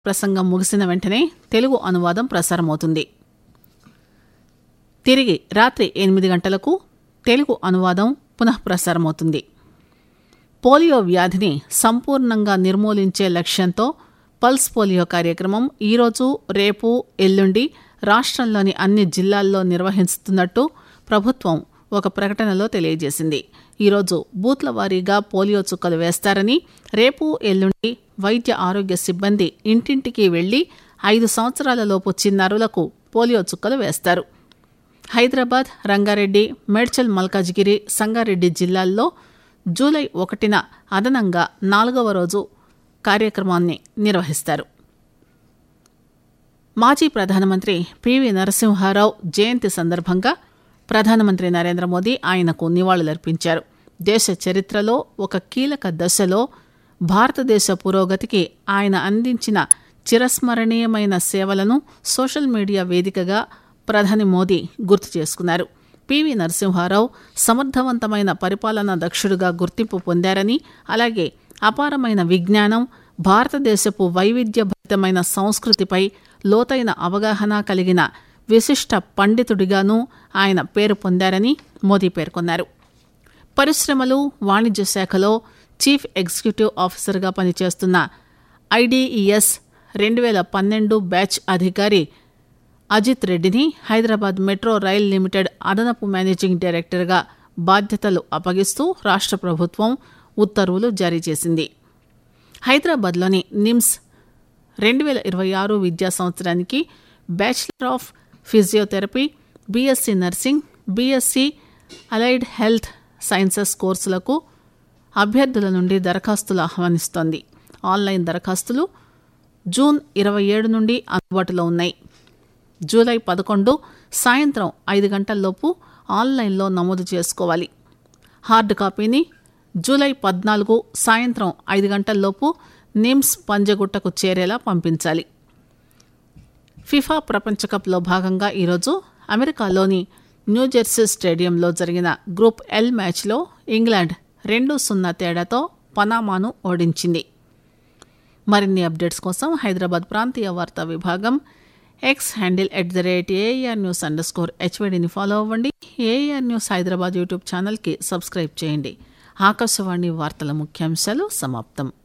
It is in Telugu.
ప్రసంగం ముగిసిన వెంటనే తెలుగు అనువాదం ప్రసారమవుతుంది తిరిగి రాత్రి ఎనిమిది గంటలకు తెలుగు అనువాదం పునః ప్రసారమవుతుంది పోలియో వ్యాధిని సంపూర్ణంగా నిర్మూలించే లక్ష్యంతో పల్స్ పోలియో కార్యక్రమం ఈరోజు రేపు ఎల్లుండి రాష్ట్రంలోని అన్ని జిల్లాల్లో నిర్వహిస్తున్నట్టు ప్రభుత్వం ఒక ప్రకటనలో తెలియజేసింది ఈరోజు బూత్ల వారీగా పోలియో చుక్కలు వేస్తారని రేపు ఎల్లుండి వైద్య ఆరోగ్య సిబ్బంది ఇంటింటికి వెళ్లి ఐదు సంవత్సరాలలోపు చిన్నారులకు పోలియో చుక్కలు వేస్తారు హైదరాబాద్ రంగారెడ్డి మేడ్చల్ మల్కాజ్గిరి సంగారెడ్డి జిల్లాల్లో జూలై ఒకటిన అదనంగా నాలుగవ రోజు కార్యక్రమాన్ని నిర్వహిస్తారు మాజీ ప్రధానమంత్రి పివి నరసింహారావు జయంతి సందర్భంగా ప్రధానమంత్రి నరేంద్ర మోదీ ఆయనకు నివాళులర్పించారు దేశ చరిత్రలో ఒక కీలక దశలో భారతదేశ పురోగతికి ఆయన అందించిన చిరస్మరణీయమైన సేవలను సోషల్ మీడియా వేదికగా ప్రధాని మోదీ గుర్తు చేసుకున్నారు పివి నరసింహారావు సమర్థవంతమైన పరిపాలనా దక్షుడుగా గుర్తింపు పొందారని అలాగే అపారమైన విజ్ఞానం భారతదేశపు వైవిధ్యభరితమైన సంస్కృతిపై లోతైన అవగాహన కలిగిన విశిష్ట పండితుడిగానూ ఆయన పేరు పొందారని మోదీ పేర్కొన్నారు పరిశ్రమలు వాణిజ్య శాఖలో చీఫ్ ఎగ్జిక్యూటివ్ ఆఫీసర్గా పనిచేస్తున్న ఐడీఈఎస్ రెండు వేల పన్నెండు బ్యాచ్ అధికారి అజిత్ రెడ్డిని హైదరాబాద్ మెట్రో రైల్ లిమిటెడ్ అదనపు మేనేజింగ్ డైరెక్టర్గా బాధ్యతలు అప్పగిస్తూ రాష్ట్ర ప్రభుత్వం ఉత్తర్వులు జారీ చేసింది హైదరాబాద్లోని నిమ్స్ రెండు వేల ఇరవై ఆరు విద్యా సంవత్సరానికి bachelor of physiotherapy B Sc nursing B Sc allied health sciences కోర్సులకు అభ్యర్థుల నుండి దరఖాస్తులు ఆహ్వానిస్తోంది ఆన్లైన్ దరఖాస్తులు జూన్ ఇరవై ఏడు నుండి అందుబాటులో ఉన్నాయి జూలై పదకొండు సాయంత్రం ఐదు గంటల్లోపు ఆన్లైన్లో నమోదు చేసుకోవాలి హార్డ్ కాపీని జూలై పద్నాలుగు సాయంత్రం ఐదు గంటల్లోపు నిమ్స్ పంజగుట్టకు చేరేలా పంపించాలి ఫిఫా ప్రపంచ కప్లో భాగంగా ఈరోజు అమెరికాలోని న్యూజెర్సీ స్టేడియంలో జరిగిన గ్రూప్ ఎల్ మ్యాచ్లో ఇంగ్లాండ్ రెండు సున్నా తేడాతో పనామాను ఓడించింది మరిన్ని అప్డేట్స్ కోసం హైదరాబాద్ ప్రాంతీయ వార్తా విభాగం X handle at the rate A R news underscore హెచ్వైడిని ఫాలో అవ్వండి ఏఆర్ న్యూస్ హైదరాబాద్ యూట్యూబ్ ఛానల్కి సబ్స్క్రైబ్ చేయండి ఆకాశవాణి వార్తల ముఖ్యాంశాలు సమాప్తం